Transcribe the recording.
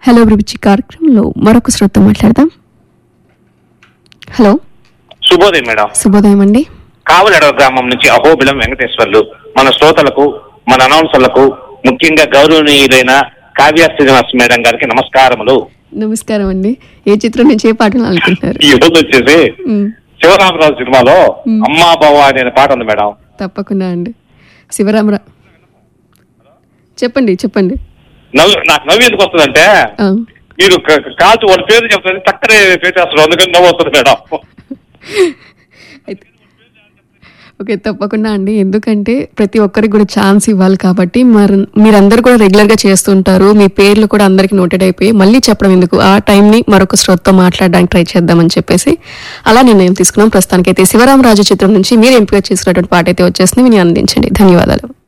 Hello అభిరుచి కార్యక్రమంలో మరొక శ్రోత మాట్లాడదాం హలో శుభోదయం మేడం శుభోదయం అండి కావలెడవ గ్రామం నుంచి అహోబిలం వెంకటేశ్వర్లు మన శ్రోతలకు మన అనౌన్సర్లకు ముఖ్యంగా గౌరవనీయులైన కావ్య శ్రీనివాస్ మేడం గారికి నమస్కారములు నమస్కారం అండి ఏ చిత్రం నుంచి ఏ పాటలు అనుకుంటున్నారు ఈ రోజు వచ్చేసి మ్, శివరామరాజు సినిమాలో మ్. అమ్మా బావ అనే పాట ఉంది మేడం తప్పకుండా అండి శివరామరా చెప్పండి చెప్పండి నవ్వు నాకు నవ్వు ఎందుకు వస్తుందంటే ఆ, మీరు క- కాల్చి వాళ్ళ పేరు చెప్తుంది చక్కరే పేచేస్తారు అందుకని నవ్వు వస్తుంది మేడం అయితే ఓకే తప్పకుండా అండి ఎందుకంటే ప్రతి ఒక్కరికి కూడా ఛాన్స్ ఇవ్వాలి కాబట్టి మరి మీరందరూ కూడా రెగ్యులర్గా చేస్తుంటారు మీ పేర్లు కూడా అందరికి నోటెడ్ అయిపోయి మళ్ళీ చెప్పడం ఎందుకు ఆ టైంని మరొక శ్రోతతో మాట్లాడడానికి ట్రై చేద్దామని చెప్పేసి అలా నిర్ణయం తీసుకున్నాం ప్రస్తుతానికైతే శివరామరాజు చిత్రం నుంచి మీరు ఎంపిక చేసుకున్నటువంటి పాట అయితే వచ్చేసింది మీరు అందించండి ధన్యవాదాలు